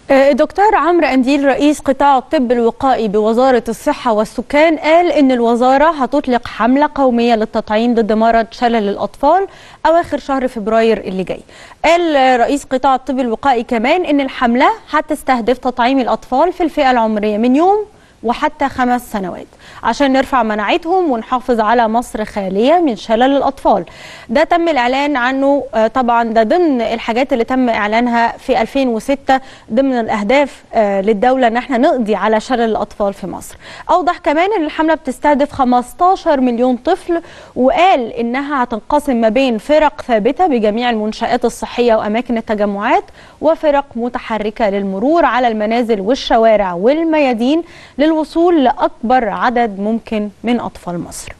دكتور عمرو أنديل رئيس قطاع الطب الوقائي بوزارة الصحة والسكان قال إن الوزارة هتطلق حملة قومية للتطعيم ضد مرض شلل الأطفال أواخر شهر فبراير اللي جاي قال رئيس قطاع الطب الوقائي كمان إن الحملة هتستهدف تطعيم الأطفال في الفئة العمرية من يوم وحتى خمس سنوات عشان نرفع مناعتهم ونحافظ على مصر خالية من شلل الأطفال ده تم الإعلان عنه طبعا ده ضمن الحاجات اللي تم إعلانها في 2006 ضمن الأهداف للدولة أن احنا نقضي على شلل الأطفال في مصر أوضح كمان أن الحملة بتستهدف 15 مليون طفل وقال إنها هتنقسم ما بين فرق ثابتة بجميع المنشآت الصحية وأماكن التجمعات وفرق متحركة للمرور على المنازل والشوارع والميادين للوصول لأكبر عدد ممكن من أطفال مصر